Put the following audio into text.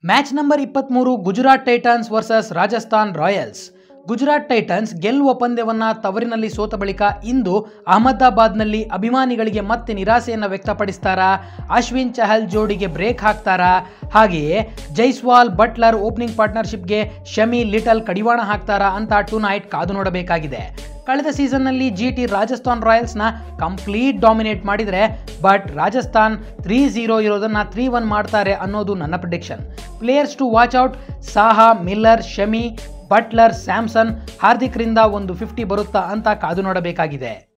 match number ಇಪ್ಪತ್ತ್ಮೂರು Gujarat Titans versus Rajasthan Royals Gujarat Titans ಗೆಲ್ಲುವ ಪಂದ್ಯವನ್ನ ತವರಿನಲ್ಲಿ ಸೋತ ಬಳಿಕ ಇಂದು ಅಹಮದಾಬಾದ್ನಲ್ಲಿ ಅಭಿಮಾನಿಗಳಿಗೆ ಮತ್ತೆ ನಿರಾಸೆಯನ್ನು ವ್ಯಕ್ತಪಡಿಸ್ತಾರಾ ಅಶ್ವಿನ್ ಚಹಲ್ ಜೋಡಿಗೆ ಬ್ರೇಕ್ ಹಾಕ್ತಾರಾ ಹಾಗೆಯೇ ಜೈಸ್ವಾಲ್ ಬಟ್ಲರ್ ಓಪನಿಂಗ್ ಪಾರ್ಟ್ನರ್ಶಿಪ್ಗೆ ಶಮಿ ಲಿಟಲ್ ಕಡಿವಾಣ ಹಾಕ್ತಾರಾ ಅಂತ ಟು ನೈಟ್ ಕಾದು ನೋಡಬೇಕಾಗಿದೆ ಕಳೆದ ಸೀಸನ್ನಲ್ಲಿ ಜಿ ಟಿ ರಾಜಸ್ಥಾನ್ ರಾಯಲ್ಸ್ನ ಕಂಪ್ಲೀಟ್ ಡಾಮಿನೇಟ್ ಮಾಡಿದರೆ ಬಟ್ ರಾಜಸ್ಥಾನ್ ತ್ರೀ ಝೀರೋ ಇರೋದನ್ನು ತ್ರೀ ಒನ್ ಮಾಡ್ತಾರೆ ಅನ್ನೋದು ನನ್ನ prediction players to watch out Saha Miller Shami Butler Samson ಹಾರ್ದಿಕ್ರಿಂದ ಒಂದು ಫಿಫ್ಟಿ ಬರುತ್ತಾ ಅಂತ ಕಾದು ನೋಡಬೇಕಾಗಿದೆ